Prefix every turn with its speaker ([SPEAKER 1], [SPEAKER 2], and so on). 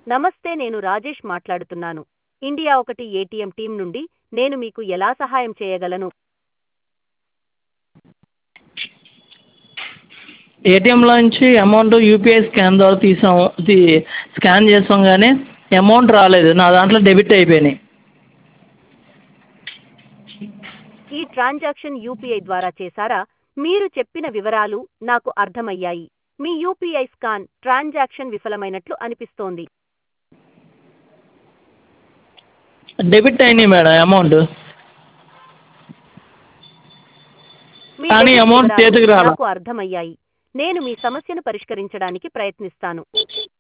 [SPEAKER 1] నమస్తే నేను రాజేష్ మాట్లాడుతున్నాను ఇండియా ఒకటి ఏటీఎం టీం నుండి నేను మీకు ఎలా సహాయం చేయగలను
[SPEAKER 2] ఏటీఎంలో నుంచి అమౌంట్ యూపీఐ స్కాన్ ద్వారా తీసాము తీ స్కాన్ చేసాం కానీ అమౌంట్ రాలేదు నా దాంట్లో డెబిట్ అయిపోయినాయి
[SPEAKER 1] ఈ ట్రాన్సాక్షన్ యూపీఐ ద్వారా చేశారా మీరు చెప్పిన వివరాలు నాకు అర్థమయ్యాయి మీ యూపీఐ స్కాన్ ట్రాన్సాక్షన్ విఫలమైనట్లు అనిపిస్తోంది
[SPEAKER 2] డెబిట్ అయినాయి మేడం అమౌంట్
[SPEAKER 1] మీ
[SPEAKER 2] కానీ
[SPEAKER 1] డెబిట్
[SPEAKER 2] అమౌంట్
[SPEAKER 1] వివరాలు
[SPEAKER 2] చేతికి రాలా.
[SPEAKER 1] నాకు అర్థమయ్యాయి నేను మీ సమస్యను పరిష్కరించడానికి ప్రయత్నిస్తాను